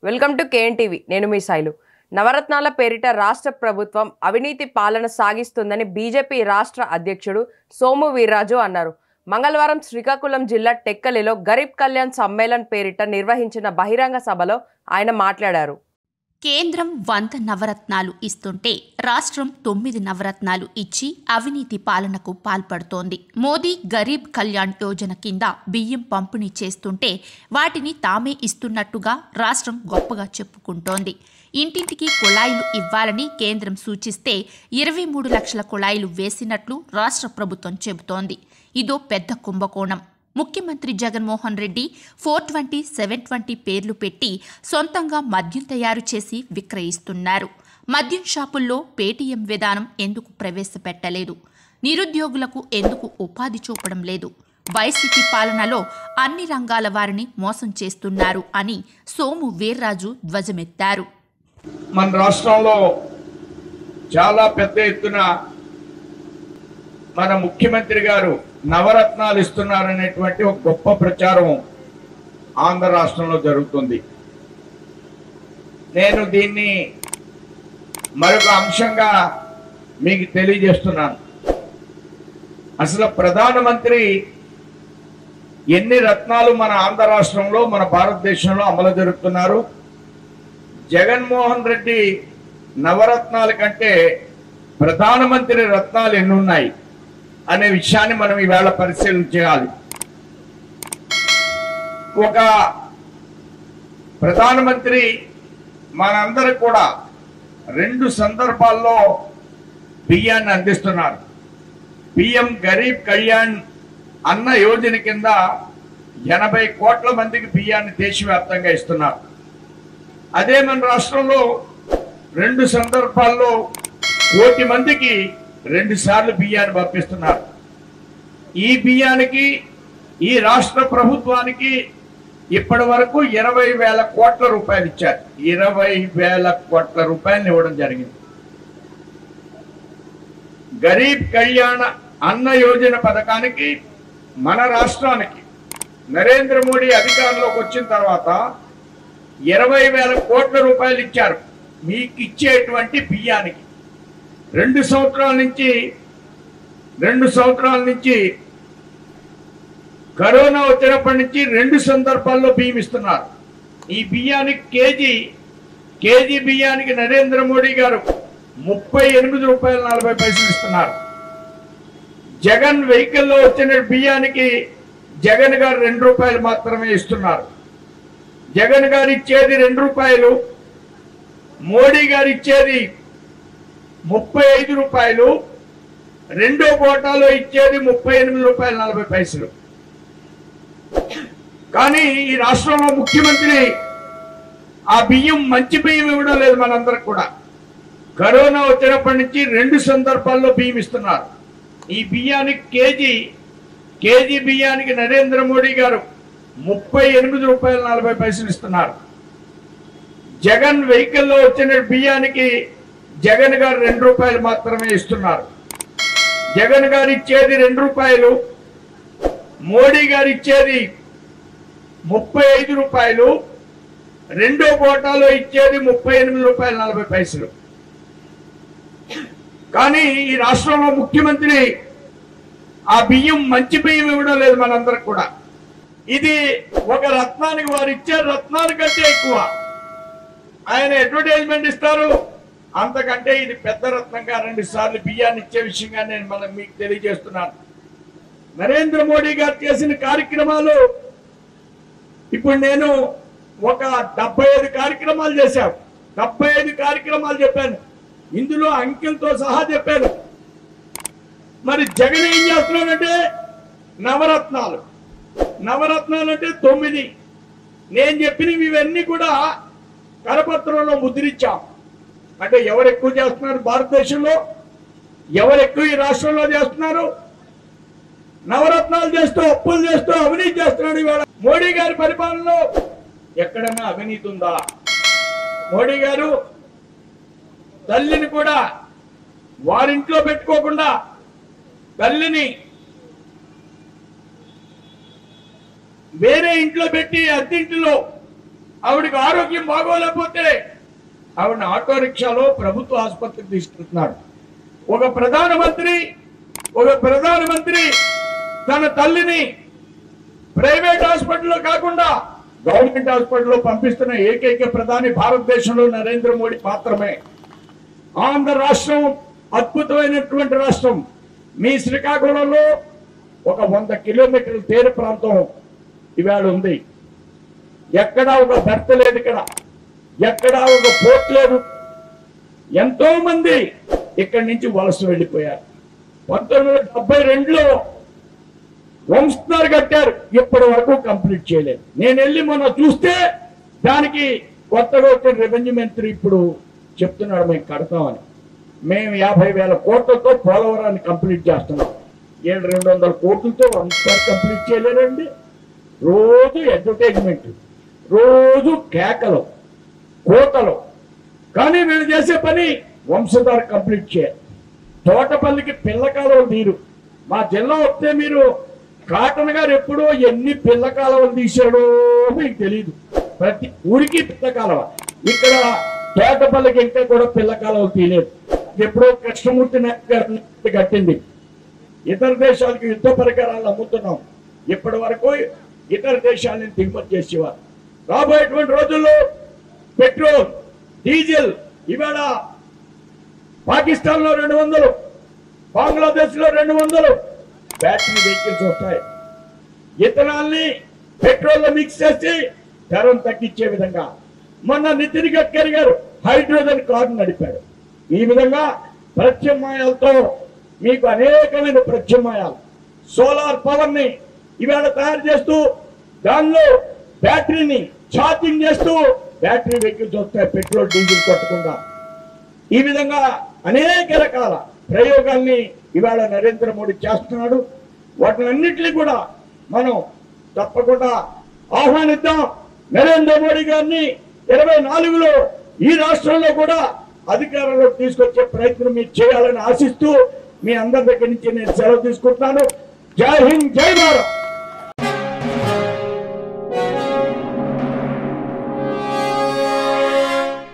welcome to KNTV నేను మీ శైలు నవరత్నాల పేరిట రాష్ట్ర ప్రభుత్వం అవినీతి పాలన సాగిస్తుందని బీజేపీ రాష్ట్ర అధ్యక్షుడు సోము వీర్రాజు అన్నారు మంగళవారం శ్రీకాకుళం జిల్లా టెక్కలిలో గరీబ్ కళ్యాణ్ సమ్మేళన్ పేరిట నిర్వహించిన బహిరంగ సభలో ఆయన మాట్లాడారు కేంద్రం వంద నవరత్నాలు ఇస్తుంటే రాష్ట్రం తొమ్మిది నవరత్నాలు ఇచ్చి అవినీతి పాలనకు పాల్పడుతోంది మోదీ గరీబ్ కళ్యాణ్ యోజన కింద బియ్యం పంపిణీ చేస్తుంటే వాటిని తామే ఇస్తున్నట్టుగా రాష్ట్రం గొప్పగా చెప్పుకుంటోంది ఇంటింటికి కుళాయిలు ఇవ్వాలని కేంద్రం సూచిస్తే ఇరవై మూడు లక్షల కుళాయిలు వేసినట్లు రాష్ట్ర ప్రభుత్వం చెబుతోంది ఇదో పెద్ద కుంభకోణం ముఖ్యమంత్రి Jaganmohan Reddy four twenty seven twenty పేర్లు పెట్టి సొంతంగా మద్యం తయారు చేసి విక్రయిస్తున్నారు మద్యం షాపుల్లో పేటీఎం విధానం ఎందుకు ప్రవేశపెట్టలేదు నిరుద్యోగులకు ఎందుకు ఉపాధి చూపడం లేదు వైసీపీ పాలనలో అన్ని రంగాల వారిని మోసం చేస్తున్నారు అని సోము వీర్రాజు ధ్వజమెత్తారు మన రాష్ట్రంలో చాలా పెద్ద ఎత్తున మన ముఖ్యమంత్రి గారు నవరత్నాలు ఇస్తున్నారనేటువంటి ఒక గొప్ప ప్రచారం ఆంధ్ర రాష్ట్రంలో జరుగుతుంది నేను దీన్ని మరొక అంశంగా మీకు తెలియజేస్తున్నాను అసలు ప్రధానమంత్రి ఎన్ని రత్నాలు మన ఆంధ్ర రాష్ట్రంలో మన భారతదేశంలో అమలు జరుపుతున్నారు జగన్మోహన్ రెడ్డి నవరత్నాల కంటే ప్రధానమంత్రి రత్నాలు ఎన్ని ఉన్నాయి అనే విషయాన్ని మనం ఈవేళ పరిశీలన చేయాలి ఒక ప్రధానమంత్రి మనందరూ కూడా రెండు సందర్భాల్లో బియ్యాన్ని అందిస్తున్నారు పిఎం గరీబ్ కళ్యాణ్ అన్న యోజన కింద ఎనభై కోట్ల మందికి బియ్యాన్ని దేశవ్యాప్తంగా ఇస్తున్నారు అదే మన రాష్ట్రంలో రెండు సందర్భాల్లో కోటి మందికి రెండు సార్లు బియ్యాన్ని పంపిస్తున్నారు ఈ బియ్యానికి ఈ రాష్ట్ర ప్రభుత్వానికి ఇప్పటి వరకు ఇరవై వేల కోట్ల రూపాయలు ఇచ్చారు ఇరవై వేల కోట్ల రూపాయలు ఇవ్వడం జరిగింది గరీబ్ కళ్యాణ అన్న యోజన పథకానికి మన రాష్ట్రానికి నరేంద్ర మోడీ అధికారంలోకి వచ్చిన తర్వాత ఇరవై వేల కోట్ల రూపాయలు ఇచ్చారు మీకు ఇచ్చేటువంటి బియ్యానికి రెండు సంవత్సరాల నుంచి రెండు సంవత్సరాల నుంచి కరోనా వచ్చినప్పటి నుంచి రెండు సందర్భాల్లో బియ్యం ఇస్తున్నారు ఈ బియ్యానికి కేజీ కేజీ బియ్యానికి నరేంద్ర మోడీ గారు ముప్పై ఎనిమిది రూపాయల నలభై పైసలు ఇస్తున్నారు జగన్ వెహికల్లో వచ్చిన బియ్యానికి జగన్ గారు రెండు రూపాయలు మాత్రమే ఇస్తున్నారు జగన్ గారు ఇచ్చేది రెండు రూపాయలు మోడీ గారు ఇచ్చేది ముప్పై ఐదు రూపాయలు రెండో కోటాలో ఇచ్చేది ముప్పై ఎనిమిది రూపాయలు నలభై పైసలు కానీ ఈ రాష్ట్రంలో ముఖ్యమంత్రి ఆ బియ్యం మంచి బియ్యం ఇవ్వడం లేదు మనందరికి కూడా కరోనా వచ్చినప్పటి నుంచి రెండు సందర్భాల్లో బియ్యం ఇస్తున్నారు ఈ బియ్యానికి కేజీ కేజీ బియ్యానికి నరేంద్ర మోడీ గారు ముప్పై ఎనిమిది రూపాయల నలభై పైసలు ఇస్తున్నారు జగన్ వెహికల్లో వచ్చిన బియ్యానికి జగన్ గారు రెండు రూపాయలు మాత్రమే ఇస్తున్నారు జగన్ గారు ఇచ్చేది రెండు రూపాయలు మోడీ గారు ఇచ్చేది ముప్పై ఐదు రూపాయలు రెండో కోటాలో ఇచ్చేది ముప్పై ఎనిమిది రూపాయలు నలభై పైసలు కానీ ఈ రాష్ట్రంలో ముఖ్యమంత్రి ఆ బియ్యం మంచి బియ్యం ఇవ్వడం లేదు మనందరికి కూడా ఇది ఒక రత్నానికి వారు ఇచ్చే రత్నానికంటే ఎక్కువ ఆయన అడ్వర్టైజ్మెంట్ ఇస్తారు అంతకంటే ఇది పెద్ద రత్నంగా రెండు సార్లు బియ్యాన్ని ఇచ్చే విషయంగా నేను మనం మీకు తెలియజేస్తున్నాను నరేంద్ర మోడీ గారు చేసిన కార్యక్రమాలు ఇప్పుడు నేను ఒక డెబ్బై ఐదు కార్యక్రమాలు చేశాను డెబ్బై ఐదు కార్యక్రమాలు చెప్పాను ఇందులో అంకెలతో సహా చెప్పాను మరి జగన్ ఏం చేస్తున్నాడంటే నవరత్నాలు నవరత్నాలు అంటే తొమ్మిది నేను చెప్పినవి ఇవన్నీ కూడా కరపత్రంలో ముద్రించాం అంటే ఎవరు ఎక్కువ చేస్తున్నారు భారతదేశంలో ఎవరు ఎక్కువ ఈ రాష్ట్రంలో చేస్తున్నారు నవరత్నాలు చేస్తూ అప్పులు చేస్తూ అవినీతి చేస్తున్నాడు ఇవాళ మోడీ గారి పరిపాలనలో ఎక్కడైనా అవినీతి ఉందా మోడీ గారు తల్లిని కూడా వారింట్లో పెట్టుకోకుండా తల్లిని వేరే ఇంట్లో పెట్టి అద్దెంటిలో ఆవిడకి ఆరోగ్యం బాగోలేకపోతే ఆవిడ ఆటో రిక్షాలో ప్రభుత్వ ఆసుపత్రికి తీసుకెళ్తున్నాడు ఒక ప్రధానమంత్రి ఒక ప్రధానమంత్రి తన తల్లిని ప్రైవేట్ హాస్పిటల్లో కాకుండా గవర్నమెంట్ హాస్పిటల్లో పంపిస్తున్న ఏకైక ప్రధాని భారతదేశంలో నరేంద్ర మోడీ మాత్రమే ఆంధ్ర రాష్ట్రం అద్భుతమైనటువంటి రాష్ట్రం మీ శ్రీకాకుళంలో ఒక వంద కిలోమీటర్ల తీర ప్రాంతం ఇవాళ ఉంది ఎక్కడా ఒక బెర్త్ లేదు ఇక్కడ ఎక్కడా ఒక పోర్ట్ లేదు ఎంతో మంది ఇక్కడి నుంచి వలస వెళ్ళిపోయారు పంతొమ్మిది వందల డెబ్బై రెండులో వంశధార కట్టారు ఇప్పటి వరకు కంప్లీట్ చేయలేదు నేను వెళ్ళి మొన్న చూస్తే దానికి కొత్తగా వచ్చిన రెవెన్యూ మంత్రి ఇప్పుడు చెప్తున్నాడు మేము కడతామని మేము యాభై వేల కోట్లతో పోలవరాన్ని కంప్లీట్ చేస్తున్నాం ఏడు రెండు వందల కోట్లతో వంశధార కంప్లీట్ చేయలేరండి రోజు అడ్వర్టైజ్మెంట్ రోజు కేకలు కోతలు కానీ వీళ్ళు చేసే పని వంశధార కంప్లీట్ చేయాలి తోటపల్లికి పిల్లకాలువలు నీరు మా జిల్లా వస్తే మీరు కాటన్ గారు ఎప్పుడో ఎన్ని పిల్ల కాలువలు తీశాడో మీకు తెలియదు ప్రతి ఊరికి పిల్ల కాలువ ఇక్కడ తోటపల్లికి ఇంకా కూడా పిల్ల కాలువలు తీయలేదు ఎప్పుడో కృష్ణమూర్తి నాయక్ గారు కట్టింది ఇతర దేశాలకు యుద్ధ పరికరాలు అమ్ముతున్నాం ఇప్పటి వరకు ఇతర దేశాల నుంచి దిగుమతి చేసేవారు రాబోయేటువంటి రోజుల్లో పెట్రోల్ డీజిల్ ఇవాళ పాకిస్తాన్ లో రెండు వందలు బంగ్లాదేశ్ లో రెండు వందలు బ్యాటరీ వెహికల్స్ వస్తాయి ఇథనాల్ని పెట్రోల్ లో మిక్స్ చేసి ధరను తగ్గించే విధంగా మొన్న నితిన్ గడ్కరీ గారు హైడ్రోజన్ కారు నడిపాడు ఈ విధంగా ప్రత్యామ్నాయాలతో మీకు అనేకమైన ప్రత్యామ్నాయాలు సోలార్ పవర్ ని ఇవాళ తయారు చేస్తూ దానిలో బ్యాటరీని ఛార్జింగ్ చేస్తూ బ్యాటరీ వెహికల్స్ వస్తాయి పెట్రోల్ డీజిల్ కొట్టకుండా ఈ విధంగా అనేక రకాల ప్రయోగాల్ని ఇవాళ నరేంద్ర మోడీ చేస్తున్నాడు వాటినన్నిటిని కూడా మనం తప్పకుండా ఆహ్వానిద్దాం నరేంద్ర మోడీ గారిని ఇరవై నాలుగులో ఈ రాష్ట్రంలో కూడా అధికారంలోకి తీసుకొచ్చే ప్రయత్నం మీరు చేయాలని ఆశిస్తూ మీ అందరి దగ్గర నుంచి నేను సెలవు తీసుకుంటున్నాను జై హింద్ జై భారత్